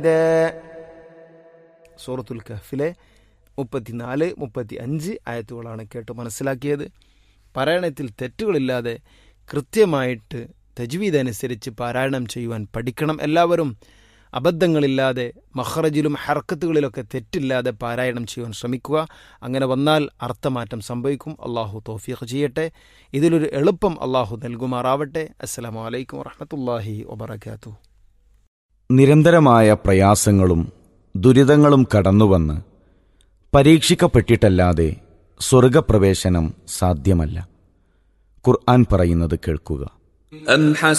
സൂറത്തുൽ കഹ്ഫിലെ മുപ്പത്തിനാല് മുപ്പത്തി അഞ്ച് ആയത്തുകളാണ് കേട്ട് മനസ്സിലാക്കിയത് പാരായണത്തിൽ തെറ്റുകളില്ലാതെ കൃത്യമായിട്ട് തജ്വീദ് അനുസരിച്ച് പാരായണം ചെയ്യുവാൻ പഠിക്കണം എല്ലാവരും അബദ്ധങ്ങളില്ലാതെ മഹ്റജിലും ഹർക്കത്തുകളിലൊക്കെ തെറ്റില്ലാതെ പാരായണം ചെയ്യുവാൻ ശ്രമിക്കുക അങ്ങനെ വന്നാൽ അർത്ഥമാറ്റം സംഭവിക്കും അള്ളാഹു തോഫീഖ് ചെയ്യട്ടെ ഇതിലൊരു എളുപ്പം അള്ളാഹു നൽകുമാറാവട്ടെ അസ്സലാമു അലൈക്കും വറഹമത്തല്ലാഹി വബർക്കാത്തു നിരന്തരമായ പ്രയാസങ്ങളും ദുരിതങ്ങളും കടന്നുവന്ന് പരീക്ഷിക്കപ്പെട്ടിട്ടല്ലാതെ സ്വർഗപ്രവേശനം സാധ്യമല്ല ഖുർആൻ പറയുന്നത് കേൾക്കുക أم حسب